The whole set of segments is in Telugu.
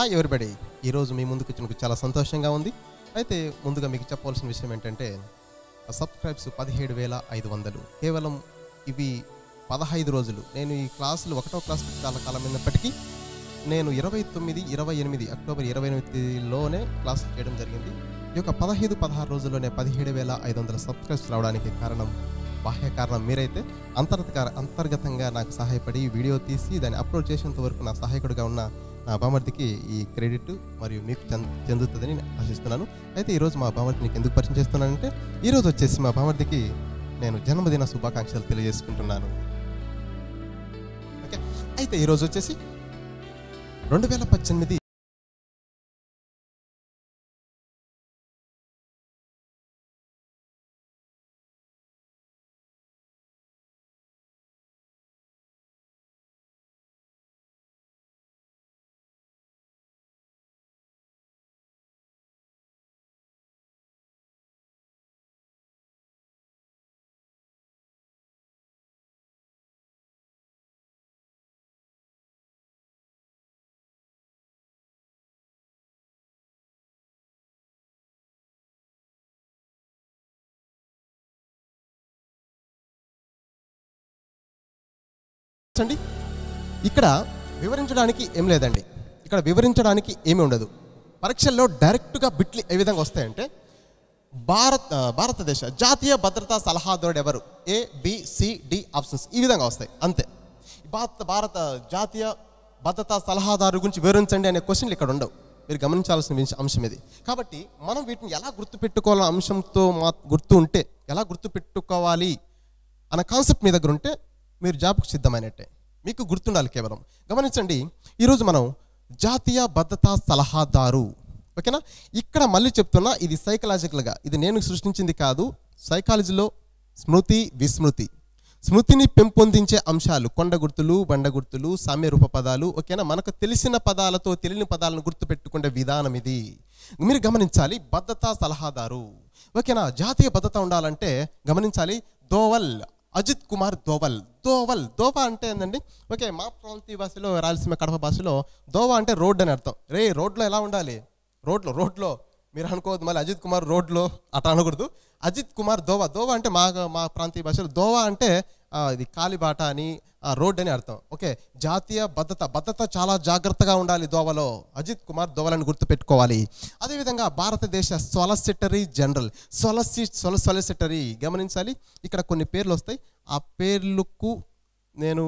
హాయ్ ఎవరిబడి ఈరోజు మీ ముందుకు వచ్చినందుకు చాలా సంతోషంగా ఉంది అయితే ముందుగా మీకు చెప్పవలసిన విషయం ఏంటంటే సబ్స్క్రైబ్స్ పదిహేడు వేల ఐదు వందలు కేవలం ఇవి పదహైదు రోజులు నేను ఈ క్లాసులు ఒకటో క్లాస్ చాలా కాలం అయినప్పటికీ నేను ఇరవై తొమ్మిది ఇరవై ఎనిమిది అక్టోబర్ ఇరవై ఎనిమిదిలోనే క్లాస్ చేయడం జరిగింది ఈ యొక్క పదహైదు పదహారు రోజుల్లోనే పదిహేడు వేల ఐదు వందల సబ్స్క్రైబ్స్ రావడానికి కారణం బాహ్య కారణం మీరైతే అంతర్గత అంతర్గతంగా నాకు సహాయపడి వీడియో తీసి దాన్ని అప్లోడ్ చేసేంత వరకు నా సహాయకుడిగా ఉన్న నా బామర్దికి ఈ క్రెడిట్ మరియు మీకు చెంద చెందుతుందని నేను ఆశిస్తున్నాను అయితే ఈరోజు మా బామర్ది నీకు ఎందుకు పరిచయం చేస్తున్నానంటే ఈరోజు వచ్చేసి మా బామర్దికి నేను జన్మదిన శుభాకాంక్షలు తెలియజేసుకుంటున్నాను ఓకే అయితే ఈరోజు వచ్చేసి రెండు వేల పద్దెనిమిది అండి ఇక్కడ వివరించడానికి ఏం లేదండి ఇక్కడ వివరించడానికి ఏమీ ఉండదు పరీక్షల్లో డైరెక్ట్గా బిట్లు ఏ విధంగా వస్తాయంటే భారత్ ఆ, భారతదేశ జాతీయ భద్రతా సలహాదారుడు ఎవరు A B C D options ఈ విధంగా వస్తాయి అంతే భారత భారత జాతీయ భద్రతా సలహాదారు గురించి వివరించండి అనే క్వశ్చన్లు ఇక్కడ ఉండవు మీరు గమనించాల్సిన విష- అంశం ఇది కాబట్టి మనం వీటిని ఎలా గుర్తుపెట్టుకోవాలన్న అంశంతో మా గుర్తు ఉంటే ఎలా గుర్తుపెట్టుకోవాలి అన్న కాన్సెప్ట్ మీ దగ్గర ఉంటే మీరు జాబ్కు సిద్ధమైనట్టే మీకు గుర్తుండాలి కేవలం గమనించండి ఈరోజు మనం జాతీయ భద్రతా సలహాదారు ఓకేనా ఇక్కడ మళ్ళీ చెప్తున్నా ఇది సైకలాజికల్గా ఇది నేను సృష్టించింది కాదు సైకాలజీలో స్మృతి విస్మృతి స్మృతిని పెంపొందించే అంశాలు కొండ గుర్తులు బండ గుర్తులు సామ్య రూప పదాలు ఓకేనా మనకు తెలిసిన పదాలతో తెలియని పదాలను గుర్తుపెట్టుకునే విధానం ఇది మీరు గమనించాలి భద్రతా సలహాదారు ఓకేనా జాతీయ భద్రత ఉండాలంటే గమనించాలి దోవల్ అజిత్ కుమార్ దోవల్ దోవల్ దోవా అంటే ఏంటండి ఓకే మా ప్రాంతీయ భాషలో రాయలసీమ కడప భాషలో దోవా అంటే రోడ్ అని అర్థం రే రోడ్లో ఎలా ఉండాలి రోడ్లో రోడ్లో మీరు అనుకోవద్దు మళ్ళీ అజిత్ కుమార్ రోడ్లో అట్లా అనకూడదు అజిత్ కుమార్ దోవా దోవా అంటే మా మా ప్రాంతీయ భాషలో దోవా అంటే ఆ, ఇది కాలిబాట అని ఆ, రోడ్ అని అర్థం ఓకే జాతీయ భద్రత భద్రత చాలా జాగ్రత్తగా ఉండాలి దోవలో అజిత్ కుమార్ దోవలని గుర్తుపెట్టుకోవాలి అదేవిధంగా భారతదేశ సొలసిటరీ జనరల్ సొలసి సొల సొలసిటరీ గమనించాలి ఇక్కడ కొన్ని పేర్లు వస్తాయి ఆ పేర్లకు నేను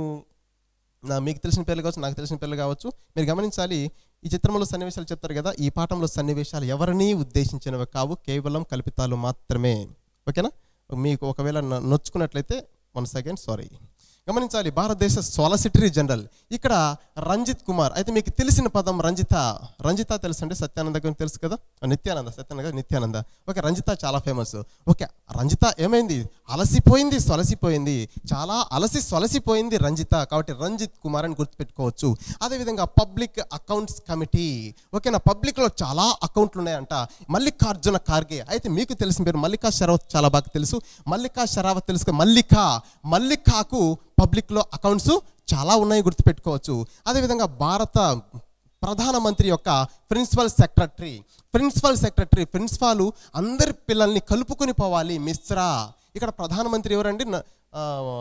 నా మీకు తెలిసిన పేర్లు కావచ్చు నాకు తెలిసిన పేర్లు కావచ్చు మీరు గమనించాలి ఈ చిత్రంలో సన్నివేశాలు చెప్తారు కదా ఈ పాఠంలో సన్నివేశాలు ఎవరిని ఉద్దేశించినవి కావు కేవలం కల్పితాలు మాత్రమే ఓకేనా మీకు ఒకవేళ న- నొచ్చుకున్నట్లయితే వన్ సెకండ్ సారీ గమనించాలి భారతదేశ సొలసిటరీ జనరల్ ఇక్కడ రంజిత్ కుమార్ అయితే మీకు తెలిసిన పదం రంజిత రంజిత తెలుసు అంటే సత్యానంద గురించి తెలుసు కదా నిత్యానంద సత్యానంద కాదు, నిత్యానంద ఓకే రంజిత చాలా ఫేమస్ ఓకే రంజిత ఏమైంది అలసిపోయింది సొలసిపోయింది చాలా అలసి సొలసిపోయింది రంజిత కాబట్టి రంజిత్ కుమార్ అని గుర్తుపెట్టుకోవచ్చు అదేవిధంగా పబ్లిక్ అకౌంట్స్ కమిటీ ఓకేనా పబ్లిక్లో చాలా అకౌంట్లు ఉన్నాయంట మల్లికార్జున ఖార్గే అయితే మీకు తెలిసిన పేరు మల్లికా షరావత్ చాలా బాగా తెలుసు మల్లికా షరావత్ తెలుసు కదా, మల్లికా మల్లికాకు పబ్లిక్లో అకౌంట్స్ చాలా ఉన్నాయి గుర్తుపెట్టుకోవచ్చు అదేవిధంగా భారత ప్రధానమంత్రి యొక్క principal secretary principal secretary principal అందరి పిల్లల్ని కలుపుకొని పోవాలి మిశ్రా ఇక్కడ ప్రధానమంత్రి ఎవరండి న- ఆ,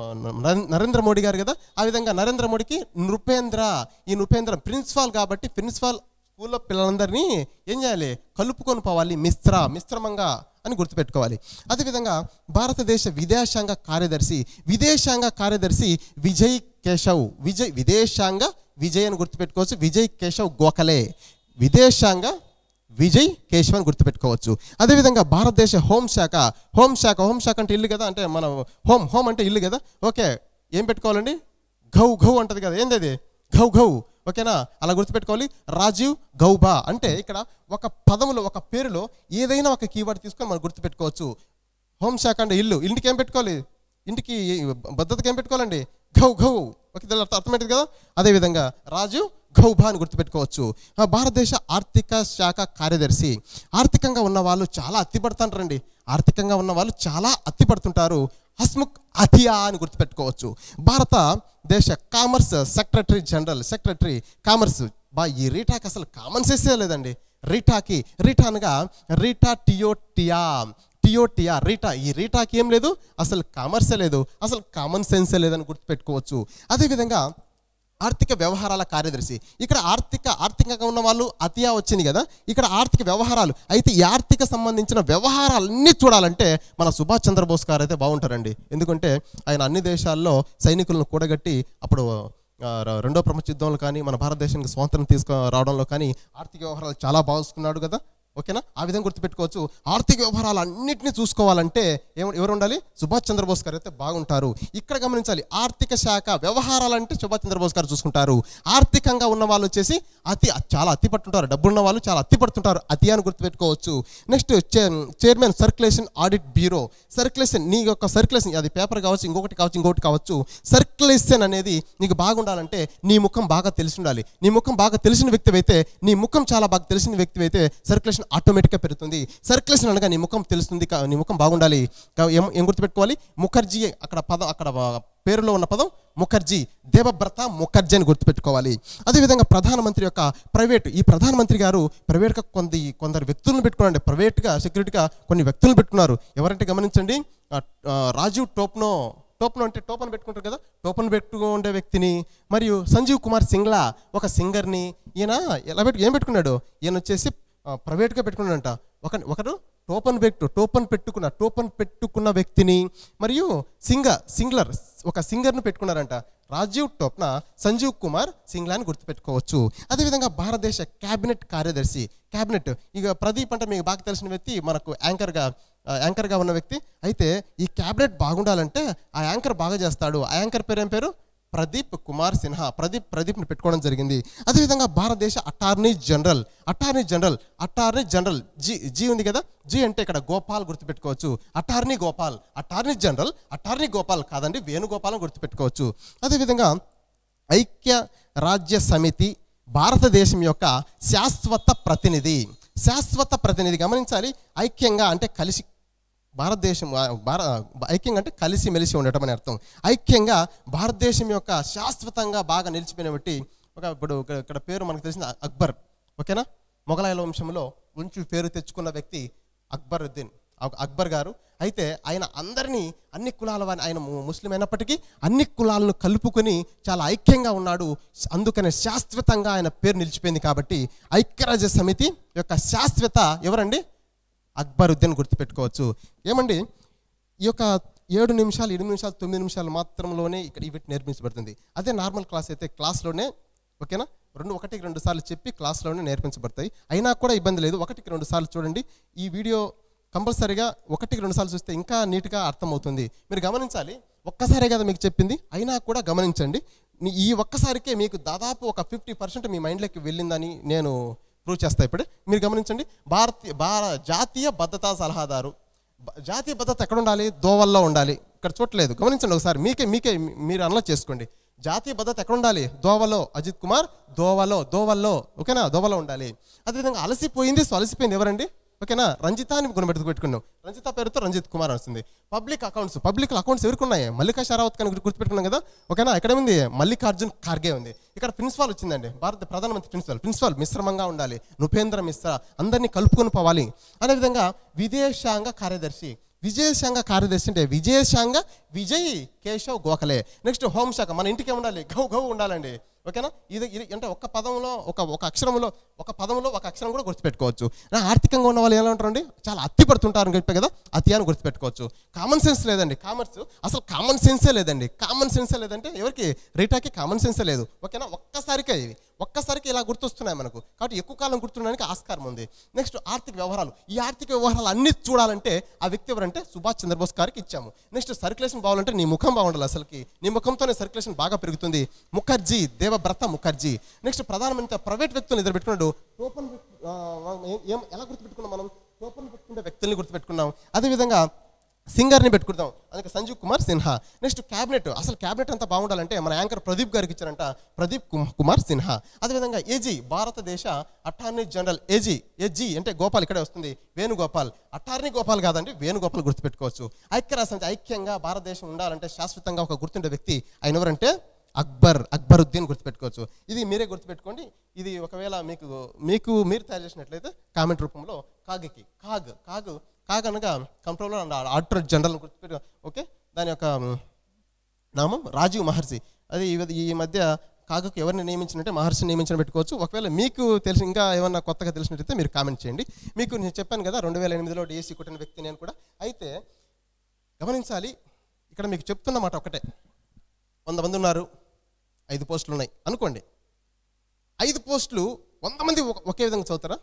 న- నరేంద్ర మోడీ గారు కదా ఆ విధంగా నరేంద్ర మోడీకి నృపేంద్ర ఈ నృపేంద్ర ప్రిన్సిపాల్ కాబట్టి ప్రిన్సిపాల్ స్కూల్లో పిల్లలందరినీ ఏం చేయాలి కలుపుకొని పోవాలి మిశ్ర మిశ్రమంగా అని గుర్తుపెట్టుకోవాలి అదేవిధంగా భారతదేశ విదేశాంగ కార్యదర్శి విదేశాంగ కార్యదర్శి విజయ్ కేశవ్ విజయ్ విదేశాంగ విజయ్ అని గుర్తుపెట్టుకోవచ్చు విజయ్ కేశవ్ గోఖలే విదేశాంగ విజయ్ కేశవ్ అని గుర్తుపెట్టుకోవచ్చు అదేవిధంగా భారతదేశ హోంశాఖ హోంశాఖ హోంశాఖ అంటే ఇల్లు కదా అంటే మన హోమ్ హోమ్ అంటే ఇల్లు కదా ఓకే ఏం పెట్టుకోవాలండి ఘౌ ఘౌ అంటది కదా ఏంది అది ఘౌ ఘౌ ఓకేనా అలా గుర్తుపెట్టుకోవాలి రాజీవ్ గౌబా అంటే ఇక్కడ ఒక పదములో ఒక పేరులో ఏదైనా ఒక కీవర్డ్ తీసుకొని మనం గుర్తుపెట్టుకోవచ్చు హోంశాఖ అంటే ఇల్లు ఇంటికి ఏం పెట్టుకోవాలి ఇంటికి భద్రతకి ఏం పెట్టుకోవాలండి ఘౌ ఘౌ ఓకే దీని అర్థం అర్థమైంది కదా అదేవిధంగా రాజు ఘౌబా అని గుర్తుపెట్టుకోవచ్చు ఆ భారతదేశ ఆర్థిక శాఖ కార్యదర్శి ఆర్థికంగా ఉన్న వాళ్ళు చాలా అత్తిపడుతుంటారండి ఆర్థికంగా ఉన్న వాళ్ళు చాలా అత్తిపడుతుంటారు హస్ముఖ్ అథియా అని గుర్తుపెట్టుకోవచ్చు భారత దేశ commerce secretary general secretary commerce బా ఈ రీటాకి అసలు కామన్ సెన్సే లేదండి రీటాకి రీటా అనగా రీటా టియోటియా టియోటియా రీటా ఈ రీటాకి ఏం లేదు అసలు కామర్సే లేదు అసలు కామన్ సెన్సే లేదని గుర్తుపెట్టుకోవచ్చు అదేవిధంగా ఆర్థిక వ్యవహారాల కార్యదర్శి ఇక్కడ ఆర్థిక ఆర్థికంగా ఉన్న వాళ్ళు అతియా వచ్చింది కదా ఇక్కడ ఆర్థిక వ్యవహారాలు అయితే ఈ ఆర్థిక సంబంధించిన వ్యవహారాలన్నీ చూడాలంటే మన సుభాష్ చంద్రబోస్ గారు అయితే బాగుంటారండి ఎందుకంటే ఆయన అన్ని దేశాల్లో సైనికులను కూడగట్టి అప్పుడు ఆ, ర- రెండో ప్రపంచ యుద్ధంలో కానీ మన భారతదేశానికి స్వాతంత్రం తీసుకు రావడంలో కానీ ఆర్థిక వ్యవహారాలు చాలా బాగున్నాడు కదా ఓకేనా ఆ విధంగా గుర్తుపెట్టుకోవచ్చు ఆర్థిక వ్యవహారాలు అన్నింటినీ చూసుకోవాలంటే ఏమ ఎవరు ఉండాలి సుభాష్ చంద్రబోస్ గారు అయితే బాగుంటారు ఇక్కడ గమనించాలి ఆర్థిక శాఖ వ్యవహారాలంటే సుభాష్ చంద్రబోస్ గారు చూసుకుంటారు ఆర్థికంగా ఉన్న వాళ్ళు వచ్చేసి అతి చాలా అతి పట్టుంటారు డబ్బున్న వాళ్ళు చాలా అతి పడుతుంటారు అతి అని గుర్తుపెట్టుకోవచ్చు next chairman circulation audit bureau circulation నీ యొక్క సర్క్యులేషన్ అది పేపర్ కావచ్చు ఇంకొకటి కావచ్చు ఇంకొకటి కావచ్చు సర్క్యులేషన్ అనేది నీకు బాగుండాలంటే నీ ముఖం బాగా తెలిసి ఉండాలి నీ ముఖం బాగా తెలిసిన వ్యక్తి అయితే నీ ముఖం చాలా బాగా తెలిసిన వ్యక్తి అయితే సర్క్యులేషన్ ఆటోమేటిక్గా పెరుగుతుంది సర్క్యులేషన్ అనగా నీ ముఖం తెలుస్తుంది కా- నీ ముఖం బాగుండాలి కా- ఏం ఏం గుర్తుపెట్టుకోవాలి ముఖర్జీ అక్కడ పదం అక్కడ ఆ, పేరులో ఉన్న పదం ముఖర్జీ దేవవ్రత ముఖర్జీ అని గుర్తుపెట్టుకోవాలి అదేవిధంగా ప్రధానమంత్రి యొక్క ప్రైవేట్ ఈ ప్రధానమంత్రి గారు ప్రైవేట్గా కొంది కొందరు వ్యక్తులను పెట్టుకున్నారండి ప్రైవేట్గా సెక్యూరిటీగా కొన్ని వ్యక్తులను పెట్టుకున్నారు ఎవరంటే గమనించండి ఆ, ఆ, రాజీవ్ టోప్నో టోపన్ అంటే టోపన్ పెట్టుకుంటారు కదా టోపన్ పెట్టుకుండే వ్యక్తిని మరియు సంజీవ్ కుమార్ సింగ్లా ఒక సింగర్ని ఈయన ఎలా పెట్టు ఏం పెట్టుకున్నాడు ఈయన వచ్చేసి ఆ, ప్రైవేట్గా పెట్టుకున్నాడంట ఒక ఒకరు టోపన్ పెట్టు టోపన్ పెట్టుకున్న టోపన్ పెట్టుకున్న వ్యక్తిని మరియు సింగ సింగ్లర్ ఒక సింగర్ను పెట్టుకున్నారంట రాజీవ్ టోప్న సంజీవ్ కుమార్ సింగ్లాని గుర్తుపెట్టుకోవచ్చు అదేవిధంగా భారతదేశ క్యాబినెట్ కార్యదర్శి క్యాబినెట్ ఇక ప్రదీప్ అంటే మీకు బాగా తెలిసిన వ్యక్తి మనకు యాంకర్గా ఆ, యాంకర్గా ఉన్న వ్యక్తి అయితే ఈ క్యాబినెట్ బాగుండాలంటే ఆ యాంకర్ బాగా చేస్తాడు ఆ యాంకర్ పేరు ఏం పేరు ప్రదీప్ కుమార్ సిన్హా ప్రదీప్ ప్రదీప్ని పెట్టుకోవడం జరిగింది అదేవిధంగా భారతదేశ attorney general attorney general attorney general G G ఉంది కదా జీ అంటే ఇక్కడ గోపాల్ గుర్తుపెట్టుకోవచ్చు attorney Gopal attorney general attorney Gopal కాదండి వేణుగోపాల్ అని గుర్తుపెట్టుకోవచ్చు అదేవిధంగా ఐక్య రాజ్య సమితి భారతదేశం యొక్క శాశ్వత ప్రతినిధి శాశ్వత ప్రతినిధి గమనించాలి ఐక్యంగా అంటే కలిసి భారతదేశం ఆ, భార ఐక్యంగా అంటే కలిసి మెలిసి ఉండటం అని అర్థం ఐక్యంగా భారతదేశం యొక్క శాశ్వతంగా బాగా నిలిచిపోయిన బట్టి ఒక ఇప్పుడు ఇక్కడ- ఇక్కడ పేరు మనకు తెలిసిన అక్బర్ ఓకేనా మొఘలాయల వంశంలో ఉంచి పేరు తెచ్చుకున్న వ్యక్తి అక్బరుద్దీన్ అక్- అక్బర్ గారు అయితే ఆయన అందరినీ అన్ని కులాల వారిని ఆయన ము- ముస్లిం అయినప్పటికీ అన్ని కులాలను కలుపుకొని చాలా ఐక్యంగా ఉన్నాడు అందుకనే శాశ్వతంగా ఆయన పేరు నిలిచిపోయింది కాబట్టి ఐక్యరాజ్య సమితి యొక్క శాశ్వత ఎవరండి అక్బరుద్దీన్ గుర్తుపెట్టుకోవచ్చు ఏమండి ఈ యొక్క ఏడు నిమిషాలు ఎనిమిది నిమిషాలు తొమ్మిది నిమిషాలు మాత్రంలోనే ఇక్కడ ఇవి నేర్పించబడుతుంది అదే నార్మల్ క్లాస్ అయితే క్లాస్లోనే ఓకేనా రెండు ఒకటికి రెండు సార్లు చెప్పి క్లాస్లోనే నేర్పించబడతాయి అయినా కూడా ఇబ్బంది లేదు ఒకటికి రెండు సార్లు చూడండి ఈ వీడియో కంపల్సరీగా ఒకటికి రెండు సార్లు చూస్తే ఇంకా నీట్గా అర్థమవుతుంది మీరు గమనించాలి ఒక్కసారే కదా మీకు చెప్పింది అయినా కూడా గమనించండి మీ- ఈ ఒక్కసారికే మీకు దాదాపు ఒక ఫిఫ్టీ పర్సెంట్ మీ మైండ్లోకి వెళ్ళిందని నేను ప్రూవ్ చేస్తా ఇప్పుడు మీరు గమనించండి భారతీయ భార జాతీయ భద్రతా సలహాదారు బ- జాతీయ భద్రత ఎక్కడ ఉండాలి దోవల్లో ఉండాలి ఇక్కడ చూడలేదు గమనించండి ఒకసారి మీకే మీకే మీ- మీరు అనలో చేసుకోండి జాతీయ భద్రత ఎక్కడ ఉండాలి దోవలో అజిత్ కుమార్ దోవలో దోవల్లో ఓకేనా దోవలో ఉండాలి అదేవిధంగా అలసిపోయింది సో అలసిపోయింది ఎవరండి ఓకేనా రంజిత అని గుణపెట్టు పెట్టుకున్నాం రంజిత పేరుతో రంజిత్ కుమార్ వస్తుంది పబ్లిక్ అకౌంట్స్ పబ్లిక్ అకౌంట్స్ ఎవరికి ఉన్నాయి మల్లికా షరావత్ అని గుర్తు- గుర్తుపెట్టుకున్నాం కదా ఓకేనా ఎక్కడ ఉంది మల్లికార్జున్ ఖార్గే ఉంది ఇక్కడ ప్రిన్సిపాల్ వచ్చిందండి భారత ప్రధానమంత్రి ప్రిన్సిపాల్ ప్రిన్సిపాల్ మిశ్రమంగా ఉండాలి నృపేంద్ర మిశ్రా అందరినీ కలుపుకొని పోవాలి అదేవిధంగా విదేశాంగ కార్యదర్శి విజయశాంగ కార్యదర్శి అంటే విజయశాంగ విజయ్ కేశవ్ గోఖలే నెక్స్ట్ హోంశాఖ మన ఇంటికి ఉండాలి గౌ గౌ ఉండాలండి ఓకేనా ఇది ఇది అంటే ఒక పదంలో ఒక ఒక అక్షరంలో ఒక పదంలో ఒక అక్షరం కూడా గుర్తుపెట్టుకోవచ్చు నా ఆర్థికంగా ఉన్న వాళ్ళు ఎలా ఉంటారండి చాలా అత్తి పడుతుంటారు అని చెప్పే కదా అతి అని గుర్తుపెట్టుకోవచ్చు కామన్ సెన్స్ లేదండి కామర్స్ అసలు కామన్ సెన్సే లేదండి కామన్ సెన్సే లేదంటే ఎవరికి రీటాకి కామన్ సెన్సే లేదు ఓకేనా ఒక్కసారికే ఇవి ఒక్కసారికి ఇలా గుర్తొస్తున్నాయి మనకు కాబట్టి ఎక్కువ కాలం గుర్తుండడానికి ఆస్కారం ఉంది నెక్స్ట్ ఆర్థిక వ్యవహారాలు ఈ ఆర్థిక వ్యవహారాలు అన్ని చూడాలంటే ఆ వ్యక్తి ఎవరంటే సుభాష్ చంద్రబోస్ గారికి ఇచ్చాము నెక్స్ట్ సర్క్యులేషన్ బాగాలంటే నీ ముఖం బాగుండాలి అసలుకి నీ ముఖంతోనే సర్క్యులేషన్ బాగా పెరుగుతుంది ముఖర్జీ దేవవ్రత ముఖర్జీ నెక్స్ట్ ప్రధానమంత్రి ప్రైవేట్ వ్యక్తులను ఎదురు పెట్టుకున్నాడు టోపన్ పెట్- ఆ, ఏం- ఏం ఎలా గుర్తుపెట్టుకున్నాం మనం టోపన్ పెట్టుకునే వ్యక్తుల్ని గుర్తుపెట్టుకున్నాం అదేవిధంగా సింగర్ని పెట్టుకుందాం అందుకే సంజీవ్ కుమార్ సిన్హా నెక్స్ట్ క్యాబినెట్ అసలు క్యాబినెట్ అంతా బాగుండాలంటే మన యాంకర్ ప్రదీప్ గారికి ఇచ్చారంట ప్రదీప్ కుమ్- కుమార్ సిన్హా అదేవిధంగా ఏజీ భారతదేశ అటార్నీ జనరల్ ఏజీ ఏజీ అంటే గోపాల్ ఇక్కడే వస్తుంది వేణుగోపాల్ అటార్నీ గోపాల్ కాదండి వేణుగోపాల్ గుర్తుపెట్టుకోవచ్చు ఐక్యరాజ్య సమితి ఐక్యంగా భారతదేశం ఉండాలంటే శాశ్వతంగా ఒక గుర్తుండే వ్యక్తి ఆయన ఎవరంటే అక్బర్ అక్బరుద్దీన్ గుర్తుపెట్టుకోవచ్చు ఇది మీరే గుర్తుపెట్టుకోండి ఇది ఒకవేళ మీకు మీకు మీరు తయారు చేసినట్లయితే కామెంట్ రూపంలో కాగికి కాగ్ కాగ్ కాగ్ అనగా కంట్రోలర్ అండ్ ఆడిటర్ జనరల్ గుర్తుపెట్టు ఓకే దాని యొక్క మ్, నామం రాజీవ్ మహర్షి అది ఈ- ఈ మధ్య కాగుకు ఎవరిని నియమించినట్టే మహర్షిని నియమించిన పెట్టుకోవచ్చు ఒకవేళ మీకు తెలిసి ఇంకా ఏమన్నా కొత్తగా తెలిసినట్టయితే మీరు కామెంట్ చేయండి మీకు నేను చెప్పాను కదా రెండు వేల ఎనిమిదిలో డిఎస్సి కొట్టిన వ్యక్తి నేను కూడా అయితే గమనించాలి ఇక్కడ మీకు చెప్తున్న మాట ఒకటే వంద మంది ఉన్నారు ఐదు పోస్టులు ఉన్నాయి అనుకోండి ఐదు పోస్టులు వంద మంది ఒక- ఒకే విధంగా చదువుతారా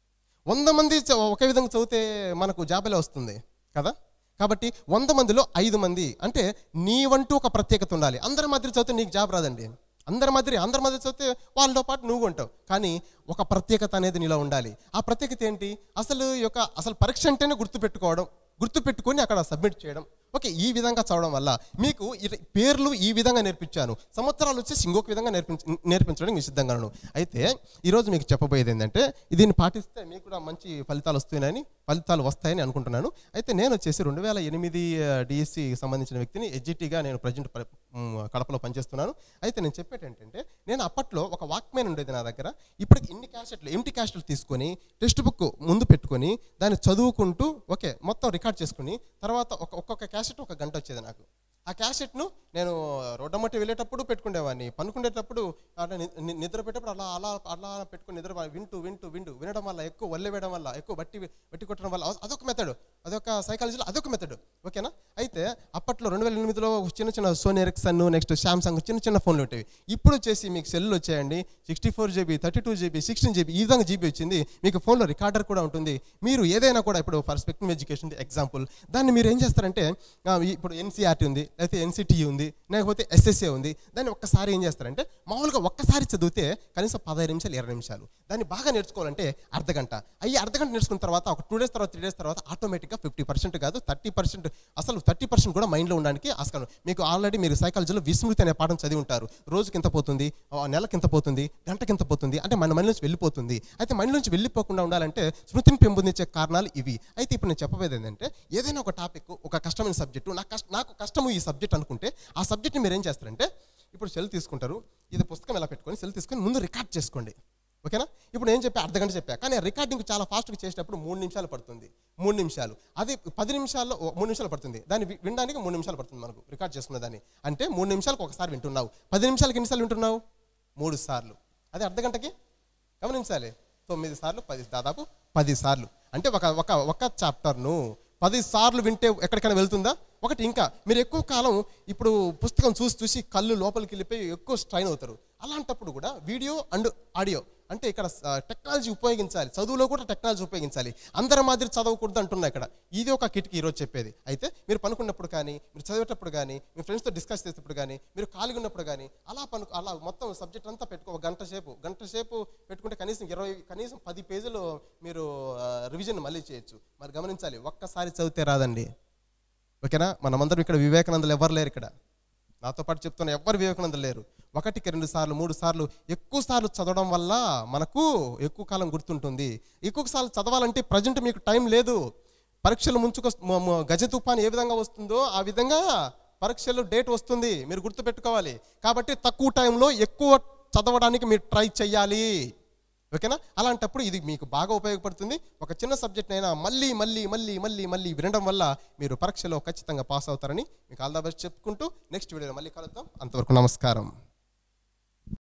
వంద మంది చ- ఒకే విధంగా చదివితే మనకు జాబ్ ఎలా వస్తుంది కదా కాబట్టి వంద మందిలో ఐదు మంది అంటే నీవంటూ ఒక ప్రత్యేకత ఉండాలి అందరి మాదిరి చదివితే నీకు జాబ్ రాదండి అందరి మాదిరి అందరి మాదిరి చదివితే వాళ్ళతో పాటు నువ్వు ఉంటావు కానీ ఒక ప్రత్యేకత అనేది నీలో ఉండాలి ఆ ప్రత్యేకత ఏంటి అసలు ఈ యొక్క అసలు పరీక్ష అంటేనే గుర్తుపెట్టుకోవడం గుర్తుపెట్టుకొని అక్కడ సబ్మిట్ చేయడం ఓకే ఈ విధంగా చదవడం వల్ల మీకు ఇర- పేర్లు ఈ విధంగా నేర్పించాను సంవత్సరాలు వచ్చేసి ఇంకొక విధంగా నేర్పించ నేర్పించడానికి మీకు సిద్ధంగా ఉన్నాను అయితే ఈరోజు మీకు చెప్పబోయేది ఏంటంటే దీన్ని పాటిస్తే మీకు కూడా మంచి ఫలితాలు వస్తాయని ఫలితాలు వస్తాయని అనుకుంటున్నాను అయితే నేను వచ్చేసి రెండు వేల ఎనిమిది డిఎస్సి సంబంధించిన వ్యక్తిని ఎడ్జిటీగా నేను ప్రజెంట్ కడపలో పనిచేస్తున్నాను అయితే నేను చెప్పేది ఏంటంటే నేను అప్పట్లో ఒక వాక్మెన్ ఉండేది నా దగ్గర ఇప్పటికి ఇన్ని క్యాసెట్లు ఎంటీ క్యాసెట్లు తీసుకొని టెక్స్ట్ బుక్ ముందు పెట్టుకొని దాన్ని చదువుకుంటూ ఓకే మొత్తం రికార్డ్ చేసుకుని తర్వాత ఒక ఒక్కొక్క క్యాసెట్ ఒక గంట వచ్చేది నాకు ఆ క్యాసెట్ను నేను రోడ్డమ్మటి వెళ్ళేటప్పుడు పెట్టుకునేవాడిని పనుకునేటప్పుడు అట్లా ని- ని- నిద్ర పెట్టేటప్పుడు అలా అలా అలా పెట్టుకుని నిద్ర వింటూ వింటూ వింటూ వినడం వల్ల ఎక్కువ వల్లె వేయడం వల్ల ఎక్కువ బట్టి బట్టి కొట్టడం వల్ల అదొక మెథడ్ అదొక సైకాలజీలో అదొక మెథడ్ ఓకేనా అయితే అప్పట్లో రెండు వేల ఎనిమిదిలో చిన్న చిన్న సోనీ ఎరిక్సన్ నెక్స్ట్ శాంసంగ్ చిన్న చిన్న ఫోన్లు ఉంటాయి ఇప్పుడు వచ్చేసి మీకు సెల్ వచ్చాయండి sixty four GB thirty two GB sixteen GB ఈ విధంగా జీబీ వచ్చింది మీకు ఫోన్లో రికార్డర్ కూడా ఉంటుంది మీరు ఏదైనా కూడా ఇప్పుడు ఫర్ స్పెక్టివ్ ఎడ్యుకేషన్ ఎగ్జాంపుల్ దాన్ని మీరు ఏం చేస్తారంటే ఆ, ఈ- ఇప్పుడు ఎన్సీఆర్టీ ఉంది లేకపోతే ఎన్సిటీ ఉంది లేకపోతే ఎస్ఎస్ఏ ఉంది దాన్ని ఒక్కసారి ఏం చేస్తారంటే మామూలుగా ఒక్కసారి చదివితే కనీసం పదహైదు నిమిషాలు ఇరవై నిమిషాలు దాన్ని బాగా నేర్చుకోవాలంటే అర్ధ గంట అయ్యి అర్ధ గంట నేర్చుకున్న తర్వాత ఒక టూ డేస్ తర్వాత త్రీ డేస్ తర్వాత ఆటోమేటిక్గా ఫిఫ్టీ పర్సెంట్ కాదు థర్టీ పర్సెంట్ అసలు థర్టీ పర్సెంట్ కూడా మైండ్లో ఉండడానికి ఆస్కారం మీకు ఆల్రెడీ మీరు సైకాలజీలో విస్మృతి అనే పాఠం చదివి ఉంటారు రోజుకి ఎంత పోతుంది ఆ, నెలకి ఎంత పోతుంది గంటకి ఎంత పోతుంది అంటే మన మైండ్ నుంచి వెళ్ళిపోతుంది అయితే మైండ్ నుంచి వెళ్ళిపోకుండా ఉండాలంటే స్మృతిని పెంపొందించే కారణాలు ఇవి అయితే ఇప్పుడు నేను చెప్పబోయేది ఏంటంటే ఏదైనా ఒక టాపిక్ ఒక కష్టమైన సబ్జెక్టు నాకు కష్ట నాకు కష్టము ఈ సబ్జెక్ట్ అనుకుంటే ఆ సబ్జెక్ట్ని మీరు ఏం చేస్తారంటే ఇప్పుడు సెల్ తీసుకుంటారు ఇది పుస్తకం ఎలా పెట్టుకొని సెల్ తీసుకొని ముందు రికార్డ్ చేసుకోండి ఓకేనా ఇప్పుడు నేను చెప్పా అర్ధ గంట చెప్పా కానీ రికార్డింగ్ చాలా ఫాస్ట్గా చేసేటప్పుడు మూడు నిమిషాలు పడుతుంది మూడు నిమిషాలు అది పది నిమిషాల్లో ఓ, మూడు నిమిషాలు పడుతుంది దాన్ని వి- వినడానికి మూడు నిమిషాలు పడుతుంది మనకు రికార్డ్ చేసుకున్న దాన్ని అంటే మూడు నిమిషాలకు ఒకసారి వింటున్నావు పది నిమిషాలకి ఎన్నిసార్లు వింటున్నావు మూడు సార్లు అదే అర్ధ గంటకి గమనించాలి తొమ్మిది సార్లు పది దాదాపు పది సార్లు అంటే ఒక ఒక ఒక చాప్టర్ను పది సార్లు వింటే ఎక్కడికైనా వెళ్తుందా ఒకటి ఇంకా మీరు ఎక్కువ కాలం ఇప్పుడు పుస్తకం చూసి చూసి కళ్ళు లోపలికి వెళ్ళిపోయి ఎక్కువ స్ట్రైన్ అవుతారు అలాంటప్పుడు కూడా వీడియో అండ్ ఆడియో అంటే ఇక్కడ టెక్నాలజీ ఉపయోగించాలి చదువులో కూడా టెక్నాలజీ ఉపయోగించాలి అందరి మాదిరి చదవకూడదు అంటున్నా ఇక్కడ ఇది ఒక కిటికీ ఈరోజు చెప్పేది అయితే మీరు పనుకున్నప్పుడు కానీ మీరు చదివేటప్పుడు కానీ మీ ఫ్రెండ్స్తో డిస్కస్ చేసేటప్పుడు కానీ మీరు ఖాళీగా ఉన్నప్పుడు కానీ అలా పను అలా మొత్తం సబ్జెక్ట్ అంతా పెట్టుకో ఒక గంట సేపు గంట సేపు పెట్టుకుంటే కనీసం ఇరవై కనీసం పది పేజీలు మీరు రివిజన్ మళ్ళీ చేయొచ్చు మరి గమనించాలి ఒక్కసారి చదివితే రాదండి ఓకేనా మనమందరం ఇక్కడ వివేకానందలు ఎవరు లేరు ఇక్కడ నాతో పాటు చెప్తున్న ఎవరు వివేకానందలు లేరు ఒకటికి రెండు సార్లు మూడు సార్లు ఎక్కువ సార్లు చదవడం వల్ల మనకు ఎక్కువ కాలం గుర్తుంటుంది ఎక్కువ సార్లు చదవాలంటే ప్రజెంట్ మీకు టైం లేదు పరీక్షలు ముంచుకు గజ తుఫాన్ ఏ విధంగా వస్తుందో ఆ విధంగా పరీక్షలు డేట్ వస్తుంది మీరు గుర్తుపెట్టుకోవాలి కాబట్టి తక్కువ టైంలో ఎక్కువ చదవడానికి మీరు ట్రై చేయాలి ఓకేనా అలాంటప్పుడు ఇది మీకు బాగా ఉపయోగపడుతుంది ఒక చిన్న సబ్జెక్ట్ అయినా మళ్ళీ మళ్ళీ మళ్ళీ మళ్ళీ మళ్ళీ వినడం వల్ల మీరు పరీక్షలో ఖచ్చితంగా పాస్ అవుతారని మీకు ఆల్ ద బెస్ట్ చెప్పుకుంటూ నెక్స్ట్ వీడియోలో మళ్ళీ కలుద్దాం అంతవరకు నమస్కారం